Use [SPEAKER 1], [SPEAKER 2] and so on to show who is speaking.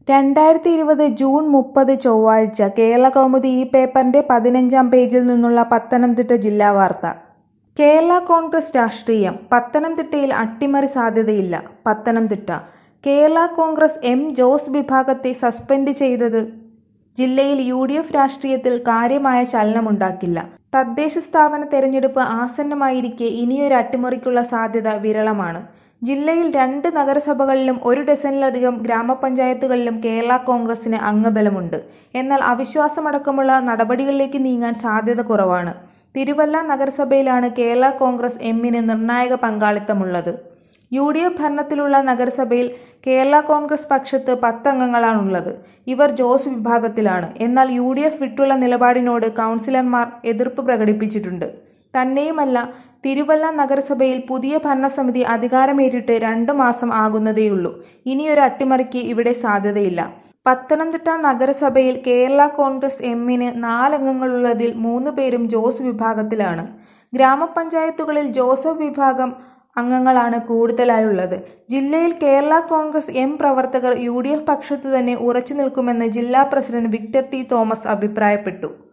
[SPEAKER 1] രണ്ടായിരത്തി ഇരുപത് ജൂൺ മുപ്പത് ചൊവ്വാഴ്ച കേരളകൗമുദി ഈ പേപ്പറിന്റെ പതിനഞ്ചാം പേജിൽ നിന്നുള്ള പത്തനംതിട്ട ജില്ലാ വാർത്ത കേരള കോൺഗ്രസ് രാഷ്ട്രീയം പത്തനംതിട്ടയിൽ അട്ടിമറി സാധ്യതയില്ല പത്തനംതിട്ട കേരള കോൺഗ്രസ് എം ജോസ് വിഭാഗത്തെ സസ്പെൻഡ് ചെയ്തത് ജില്ലയിൽ യു ഡി എഫ് രാഷ്ട്രീയത്തിൽ കാര്യമായ ചലനമുണ്ടാക്കില്ല തദ്ദേശ സ്ഥാപന തെരഞ്ഞെടുപ്പ് ആസന്നമായിരിക്കെ ഇനിയൊരു അട്ടിമറിക്കുള്ള സാധ്യത വിരളമാണ് ജില്ലയിൽ രണ്ട് നഗരസഭകളിലും ഒരു ഡസനിലധികം ഗ്രാമപഞ്ചായത്തുകളിലും കേരള കോൺഗ്രസിന് അംഗബലമുണ്ട് എന്നാൽ അവിശ്വാസമടക്കമുള്ള നടപടികളിലേക്ക് നീങ്ങാൻ സാധ്യത കുറവാണ് തിരുവല്ല നഗരസഭയിലാണ് കേരള കോൺഗ്രസ് എമ്മിന് നിർണായക പങ്കാളിത്തമുള്ളത് യു ഡി എഫ് ഭരണത്തിലുള്ള നഗരസഭയിൽ കേരള കോൺഗ്രസ് പക്ഷത്ത് പത്തംഗങ്ങളാണുള്ളത് ഇവർ ജോസ് വിഭാഗത്തിലാണ് എന്നാൽ യു ഡി എഫ് വിട്ടുള്ള നിലപാടിനോട് കൗൺസിലർമാർ എതിർപ്പ് പ്രകടിപ്പിച്ചിട്ടുണ്ട് തന്നെയുമല്ല തിരുവല്ല നഗരസഭയിൽ പുതിയ ഭരണസമിതി അധികാരമേറ്റിട്ട് രണ്ടു മാസം ആകുന്നതേയുള്ളൂ ഇനിയൊരു അട്ടിമറിക്ക് ഇവിടെ സാധ്യതയില്ല പത്തനംതിട്ട നഗരസഭയിൽ കേരള കോൺഗ്രസ് എമ്മിന് നാലംഗങ്ങളുള്ളതിൽ മൂന്ന് പേരും ജോസ് വിഭാഗത്തിലാണ് ഗ്രാമപഞ്ചായത്തുകളിൽ ജോസഫ് വിഭാഗം അംഗങ്ങളാണ് കൂടുതലായുള്ളത് ജില്ലയിൽ കേരള കോൺഗ്രസ് എം പ്രവർത്തകർ യു ഡി എഫ് പക്ഷത്തു തന്നെ ഉറച്ചു നിൽക്കുമെന്ന് ജില്ലാ പ്രസിഡന്റ് വിക്ടർ ടി തോമസ് അഭിപ്രായപ്പെട്ടു